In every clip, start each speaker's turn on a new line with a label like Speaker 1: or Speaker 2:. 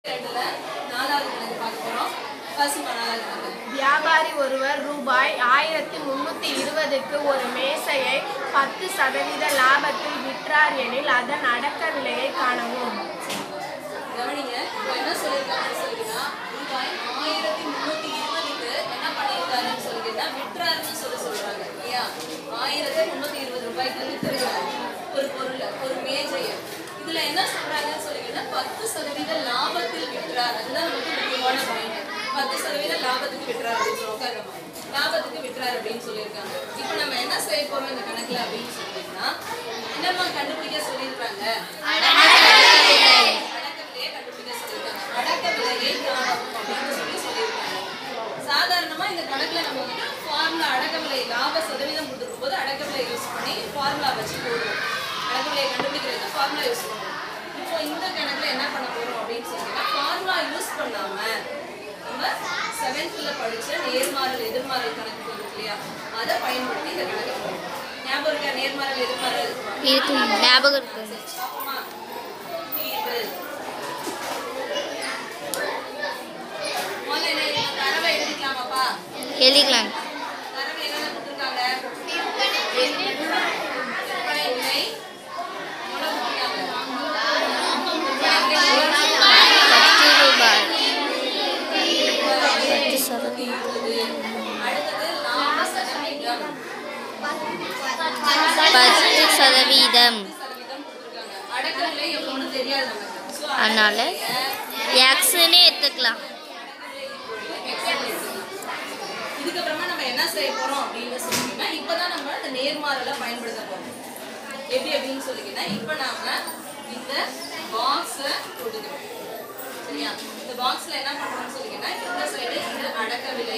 Speaker 1: ரெண்டுல நாலாவது கணக்கு பார்க்க போறோம் பசுமா நாலாவது கணக்கு
Speaker 2: வியாபாரி ஒருவர் ரூபாய் ஆயிரத்தி முன்னூத்தி இருபதுக்கு ஒரு மேசையை பத்து சதவீத லாபத்தில் விற்றார் எனில் அதன் அடக்க விலையை காணவும்
Speaker 1: கவனிங்க இப்போ என்ன சொல்லியிருக்காங்கன்னு சொல்லிட்டுனா ரூபாய் ஆயிரத்தி முந்நூற்றி இருபதுக்கு என்ன பண்ணியிருக்காருன்னு சொல்லிட்டுனா விற்றாருன்னு சொல்லி சொல்றாங்க இல்லையா ஆயிரத்தி முந்நூற்றி இருபது ரூபாய்க்கு விற்றுருக்காரு ஒரு பொருளை ஒரு மேஜையை இதுல என்ன சொல்றாங்கன்னு சொல்லிட்டுனா பத்து சதவீத லாபத்தில் விற்றார் அதுதான் நமக்கு முக்கியமான பாயிண்ட் பத்து சதவீத லாபத்துக்கு விற்றார் அப்படின்னு சொல்லி உட்காருமா லாபத்துக்கு விற்றார் அப்படின்னு சொல்லியிருக்காங்க இப்போ நம்ம என்ன செய்ய போறோம் இந்த கணக்குல அப்படின்னு சொல்லிட்டீங்கன்னா என்னம்மா கண்டுபிடிக்க சொல்லியிருக்காங்க அடக்கவிலையை கண்டுபிடிக்க சொல்லியிருக்காங்க அடக்க விலையை காணவும் அப்படின்னு சொல்லி சொல்லியிருக்காங்க சாதாரணமா இந்த கணக்குல நம்ம வந்துட்டு ஃபார்முலா அடக்க விலை லாப சதவீதம் கொடுத்துருக்கும் போது அடக்க விலை யூஸ் பண்ணி ஃபார்முலா வச்சு போடுவோம் அடக்க விலையை கண்டுபிடிக்கிறதுக்கு ஃபார்முலா யூஸ் பண்ணுவோம் இப்போ இந்த கணக்குல என்ன பண்ண போறோம் அப்படின்னு சொன்னீங்கன்னா ஃபார்முலா யூஸ் பண்ணாம நம்ம செவன்த்ல படிச்ச நேர்மாறல் எதிர்மாறல் கணக்கு இருக்கு இல்லையா அதை பயன்படுத்தி இந்த கணக்கை போடுவோம் ஞாபகம் இருக்கா நேர்மாறல் எதிர்மாறல்
Speaker 3: இருக்கு ஞாபகம் இருக்கு
Speaker 1: பாப்போமா? தீர்வு. முதல்ல என்ன எழுதணும்? தரவை எழுதிக்கலாமாப்பா?
Speaker 3: எழுதிக்கலாம்
Speaker 1: தரவு என்னென்ன கொடுத்திருக்காங்க? விற்பனை விலை எவ்வளவு கொடுத்திருக்காங்க?
Speaker 3: பத்து ரூபாய் பத்து சதவீதம்
Speaker 1: அடுத்தது லாப சதவீதம்
Speaker 3: பத்து சதவீதம்
Speaker 1: சதவீதம் கொடுத்திருக்காங்க. அடக்க விலை எவ்வளவுன்னு தெரியாது நமக்கு. So,
Speaker 3: அதனால எக்ஸ்னே எடுத்துக்கலாம்
Speaker 1: இதுக்கப்புறமா நம்ம என்ன செய்ய போறோம் அப்படின்னு சொன்னீங்கன்னா இப்பதான் நம்ம இந்த நேர்மாறலை பயன்படுத்த போறோம் எப்படி அப்படின்னு சொல்லிங்கன்னா இப்ப நாம இந்த பாக்ஸ போட்டுக்கிறோம் சரியா இந்த பாக்ஸ்ல என்ன பண்றோம்னு சொல்லிங்கன்னா இந்த சைடு இது அடக்க விலை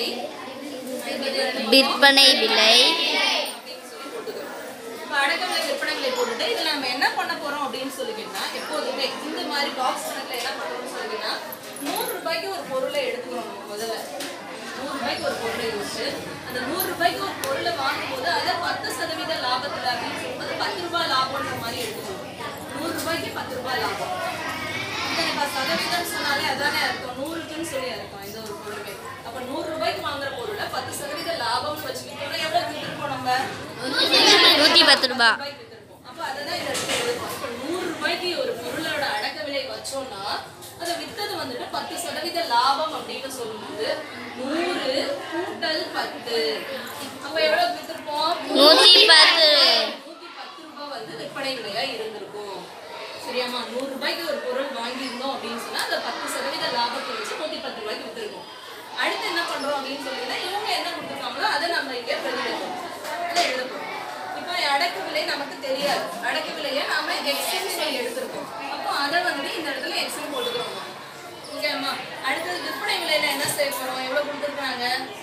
Speaker 1: இது
Speaker 3: விற்பனை விலை
Speaker 1: அப்படின்னு சொல்லி போட்டுக்கிறோம் இப்ப அடக்க விலை விற்பனை விலை போட்டுட்டு இதுல நம்ம என்ன பண்ண போறோம் அப்படின்னு சொல்லிக்கிட்டா எப்போதுமே இந்த மாதிரி பாக்ஸ் கணக்குல என்ன பண்றோம்னு சொல்லிக்கிட்டா நூறு ரூபாய்க்கு ஒரு பொருளை எடுத்துக்கிறோம் நம்ம முதல்ல நூறு ரூபாய்க்கு ஒரு பொருளை யூஸ் அந்த நூறு ரூபாய்க்கு ஒரு பொருளை வாங்கும்போது அதை பத்து சதவீத லாபத்துல அப்படின்னு சொல்லும்போது பத்து ரூபாய் லாபம்ன்ற மாதிரி எடுத்துக்கணும் நூறு ரூபாய்க்கு பத்து ரூபாய் லாபம் இத்தனை ப- சதவீதம் சொன்னாலே அதானே அர்த்தம் நூறுக்குன்னு சொல்லி அர்த்தம் இந்த ஒரு பொருளுமே அப்ப நூறு ரூபாய்க்கு வாங்குற பொருளை பத்து சதவீத லாபம்னு வச்சுக்கிட்டோம்னா எவ்வளவு வித்துருப்போம் நம்ம
Speaker 3: நூற்றி பத்து ரூபாய்
Speaker 1: ரூபாய்க்கு வித்திருப்போம். அப்ப அததான் இந்த இடத்துல எழுதுறோம். அப்ப நூறு ரூபாய்க்கு ஒரு பொருளோட அடக்க விலை வச்சோம்னா அதை வித்தது வந்துட்டு பத்து சதவீத லாபம் அப்படின்னு சொல்லும்போது நூறு கூட்டல் பத்து அப்ப எவ்வளவு வித்திருப்போம்
Speaker 3: நூற்றி பத்து
Speaker 1: நூத்தி பத்து ரூபாய் வந்து விற்பனை விலையா இருந்திருக்கும் சரியாம்மா நூறு ரூபாய்க்கு ஒரு பொருள் வாங்கியிருந்தோம் அப்படின்னு சொன்னா அதை பத்து சதவீத லாபத்தை வச்சு நூத்தி பத்து ரூபாய்க்கு வித்திருக்கோம் அடுத்து என்ன பண்றோம் அப்படின்னு சொல்லிங்கன்னா இவங்க என்ன கொடுத்துருக்காங்களோ அதை நம்ம இங்க பிரதிநிதித்துவம் அதை எழுத போறோம் இப்போ அடக்கு விலை நமக்கு தெரியாது அடக்கு விலையை நாம எக்ஸ்ன்னு சொல்லி எடுத்திருக்கோம் அப்போ அதை வந்து இந்த இடத்துல எக்ஸ்ன்னு போட்டுக்கிறோம் ஓகேம்மா அடுத்தது விற்பனை விலையில என்ன செய்ய போறோம் எவ்வளவு கொடுத்துருக்காங்க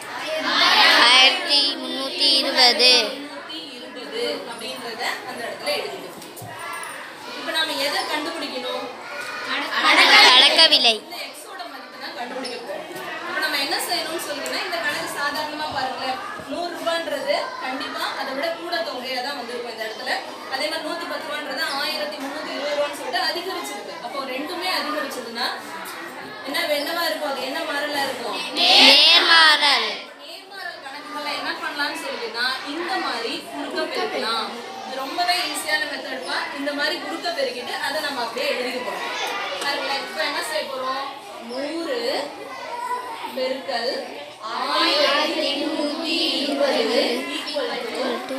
Speaker 3: ஆயிரத்தி முந்நூற்றி இருபது
Speaker 1: நூத்தி இருபது அப்படின்றத அந்த இடத்துல எழுதிக்கணும் இப்போ நாம எதை கண்டுபிடிக்கணும்
Speaker 3: அடக்க விலை
Speaker 1: இந்த எக்ஸோட மதிப்பு தான் கண்டுபிடிக்க போறோம் இப்போ நம்ம என்ன செய்யணும்னு சொல்லிங்கன்னா இந்த கணக்கு சாதாரணமா பாருங்களேன் நூறு ரூபான்றது கண்டிப்பா அதை விட கூட தொகையா தான் வந்திருக்கும் இந்த இடத்துல அதே மாதிரி நூத்தி பத்து ரூபான்றது ஆயிரத்தி முந்நூத்தி இருபது ரூபான்னு சொல்லிட்டு அதிகரிச்சிருக்கு அப்போ ரெண்டுமே அதிகரிச்சதுன்னா என்ன என்னவா இருக்கும் அது என்ன மாறலா இருக்கும்
Speaker 3: நேர்மாறல்
Speaker 1: நேர்மாறல் கணக்குகளை என்ன பண்ணலாம்னு சொல்லிட்டுனா இந்த மாதிரி குறுக்க பெருக்கலாம் இது ரொம்பவே ஈஸியான மெத்தட்மா இந்த மாதிரி குறுக்க பெருக்கிட்டு அதை நம்ம அப்படியே எழுதிக்க போறோம் பாருங்களேன் இப்போ என்ன செய்ய போறோம் நூறு பெருக்கல் ஆயிரத்தி நூத்தி இருபது ஈக்குவல் டு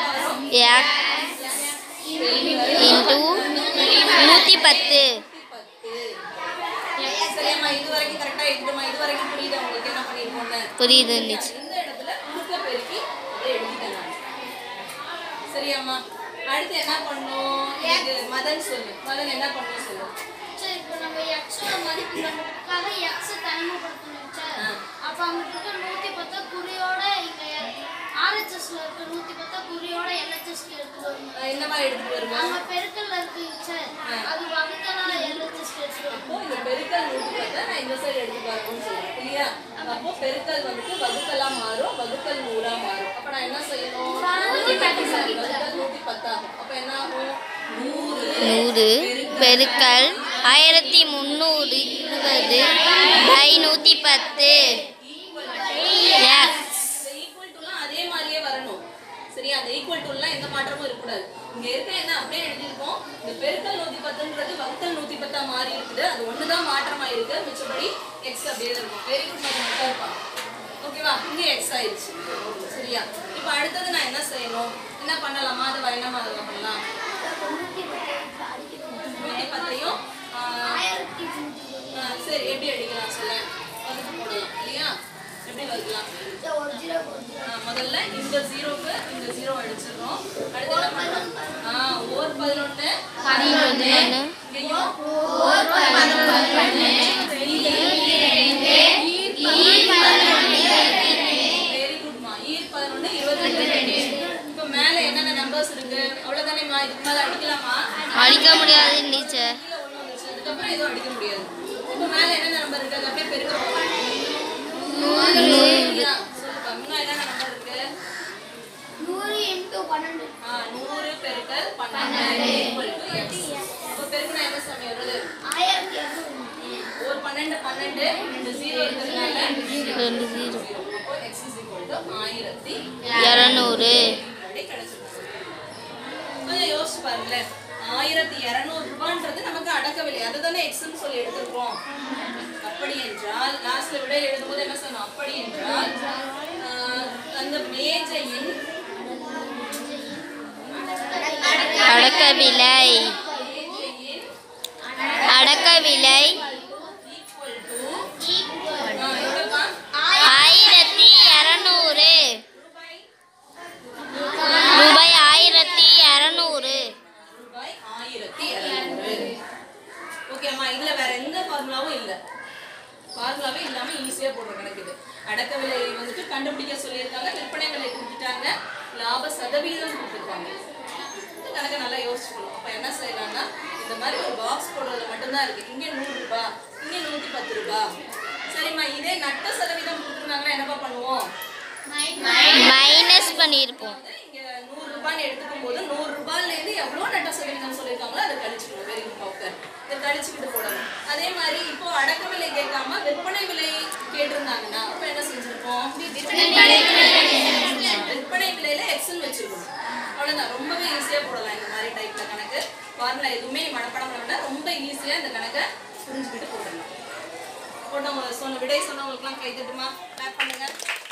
Speaker 3: எக்ஸ் இன்டூ நூற்றி பத்து
Speaker 1: பத்து சரியாம்மா இது வரைக்கும் கரெக்டா எழுதுமா இது வரைக்கும் புரியுது உங்களுக்கு என்ன பண்ணிருக்கோம்னு
Speaker 3: புரியுது இருந்துச்சு
Speaker 1: இந்த இடத்துல குறுக்க பெருக்கி அதை எழுதிட்டேன் நான். சரியாம்மா அடுத்து என்ன பண்ணோம் இது மதன் சொல்லு மதன் என்ன பண்ணணும் சொல்லு
Speaker 4: சார் இப்போ நம்ம எக்ஸோட மதிப்பு கண்டுபிடிக்காத எக்ஸ் தனிமைப்படுத்தணும் சார்
Speaker 1: ஆ.
Speaker 4: அப்போ அங்கிட்டு இருக்க நூற்றி பத்தா குறியோட இங்கே ஆர்ஹெச்எஸ்ல இருக்க நூற்றி பத்தா குறியோட எல்ஹெச்எஸ்க்கு எடுத்துட்டு வரணும்
Speaker 1: அஹ் இந்த மாதிரி எடுத்துட்டு வருமா
Speaker 4: அங்கே பெருக்கல்ல இருக்கு சார் அது வகுத்தனால எல்ஹெச்எஸ்க்கு எடுத்துட்டு வரணும்
Speaker 1: அப்போ இந்த பெருக்கல் நூற்றி பத்தை நான் இந்த சைடு எடுத்து பாருங்கன்னு சொல்றேன் இல்லையா அப்போ பெருக்கல் வந்துட்டு வகுக்கலா மாறும் வகுக்கல் நூறா மாறும் அப்ப நான் என்ன செய்யணும்
Speaker 4: நூத்தி பத்து
Speaker 1: வகுக்கல் நூத்தி பத்தாகும் அப்ப என்ன ஆகும் நூறு
Speaker 3: நூறு பெருக்கல் ஆயிரத்தி முந்நூறு இருபது பை நூற்றி பத்து எக்ஸ்
Speaker 1: ஈக்குவல் டுலாம் அதே மாதிரியே வரணும் சரியா அந்த ஈக்குவல் டுலாம் எந்த மாற்றமும் இருக்கக்கூடாது இங்க இருக்க என்ன அப்படியே எழுதியிருக்கோம் இந்த பெருக்கல் நூத்தி பத்துன்றது வகுத்தல் நூத்தி பத்தா மாறி இருக்குது அது ஒண்ணுதான் மாற்றமா இருக்கு மிச்சபடி எக்ஸ் அப்படியே தான் இருக்கும் வெரி குட் மாதிரி மட்டும் இருப்பாங்க ஓகேவா இங்க எக்ஸ் ஆயிடுச்சு சரியா இப்போ அடுத்தது நான் என்ன செய்யணும் என்ன பண்ணலாமா அது வயனமா அதில் பண்ணலாம் நூத்தி பத்தையும் ஆஹ், ஆஹ், சரி எப்படி அடிக்கலாம் சொல்ல வகுத்து போடலாம் இல்லையா எப்படி வகுக்கலாம் ஆ, முதல்ல இந்த ஜீரோக்கு இந்த ஜீரோ அடிச்சிடுறோம் அடுத்து என்ன பண்ணலாம் ஆ ஓர் பதினொன்னு
Speaker 3: பதினொன்று
Speaker 1: இங்கேயும் வெரி குட்மா ஈர் பதினொன்னு இருபத்தி ரெண்டு இப்போ மேல என்னென்ன நம்பர்ஸ் இருக்கு அவ்வளவுதானேம்மா இதுக்கு மேல அடிக்கலாமா
Speaker 3: அடிக்க முடியாது டீச்சர்
Speaker 1: கீழே ஒண்ணு வந்துருச்சு அதுக்கப்புறம் எதுவும் அடிக்க முடியாது இப்போ மேல என்னென்ன நம்பர் இருக்கு அது அப்படியே பெருக்க போறோம் சொல்லுப்பா இன்னும் என்னென்ன நம்பர் இருக்கு
Speaker 4: நூறு இன்ட்டு பன்னெண்டு
Speaker 1: ஆ, நூறு பெருக்கல் பன்னெண்டு equal to x. அப்போ பெருக்குனா என்ன சமயம் வருது
Speaker 4: ஆயிரத்தி இரநூறு
Speaker 1: ஒரு பன்னெண்டு பன்னெண்டு இந்த ஜீரோ இருக்கிறதுனால
Speaker 3: ரெண்டு ஜீரோ
Speaker 1: அப்போ x is equal to ஆயிரத்தி
Speaker 3: இரநூறு
Speaker 1: அப்படி கிடைச்சிருக்கு கொஞ்சம் யோசிச்சு பாருங்களேன் ஆயிரத்தி இரநூறு ரூபான்றது நமக்கு அடக்கவில்லை அதுதானே எக்ஸ்ன்னு சொல்லி எடுத்துருக்கோம் அப்படி என்றால் லாஸ்ட்ல விட எழுதும்போது என்ன சொன்னோம் அப்படி என்றால் ஆஹ், அந்த மேஜையின்
Speaker 3: அடக்க விலை
Speaker 1: மேஜையின்
Speaker 3: அடக்க விலை
Speaker 1: ஈக்குவல் டு எவ்வளோப்பா
Speaker 3: ஆயிரத்தி இரநூறு ரூபாய் ஆயிரத்தி இரநூறு
Speaker 1: ரூபாய் ஆயிரத்தி இரநூறு ஓகேம்மா இதுல வேற எந்த ஃபார்முலாவும் இல்ல ஃபார்முலாவே இல்லாம ஈஸியா போடுற கணக்கு இது அடக்க விலை வந்துட்டு கண்டுபிடிக்க சொல்லியிருக்காங்க விற்பனை விலை கொடுத்துட்டாங்க லாப சதவீதம் கொடுத்துருக்காங்க இந்த கணக்கை நல்லா யோசிச்சுக்கணும் அப்ப என்ன செய்யலாம்னா இந்த மாதிரி ஒரு பாக்ஸ் போடுறது மட்டும்தான் இருக்கு இங்க நூறு ரூபாய் இங்க நூத்தி பத்து ரூபாய் சரிம்மா இதே நட்ட சதவீதம் கொடுத்துருந்தாங்கன்னா என்னப்பா பண்ணுவோம்
Speaker 3: மைனஸ் பண்ணியிருப்போம்
Speaker 1: வந்து இங்க நூறு ரூபாய்னு எடுத்துக்கும் போது நூறு ரூபாயில இருந்து எவ்வளவு நட்ட சதவீதம் சொல்லியிருக்காங்களோ அதை கழிச்சுக்கணும் வெரி குட் டாக்டர் இதை கழிச்சுக்கிட்டு போடணும் அதே மாதிரி இப்போ அடக்க விலை கேட்காம விற்பனை விலை கேட்டிருந்தாங்கன்னா அப்ப என்ன செஞ்சிருப்போம் விற்பனை விலையில எக்ஸல் வச்சிருக்கணும் அவ்வளவுதான் ரொம்பவே ஈஸியா போடலாம் இந்த மாதிரி டைப்ல கணக்கு ஃபார்முலா எதுவுமே நீ மனப்பாடம் பண்ண வேண்டாம் ரொம்ப ஈஸியா இந்த கணக்கை புரிஞ்சுக்கிட்டு போடலாம் போட்டவங்க சொன்ன விடை சொன்னவங்களுக்குலாம் கை தட்டுமா கிளாப் பண்ணுங்க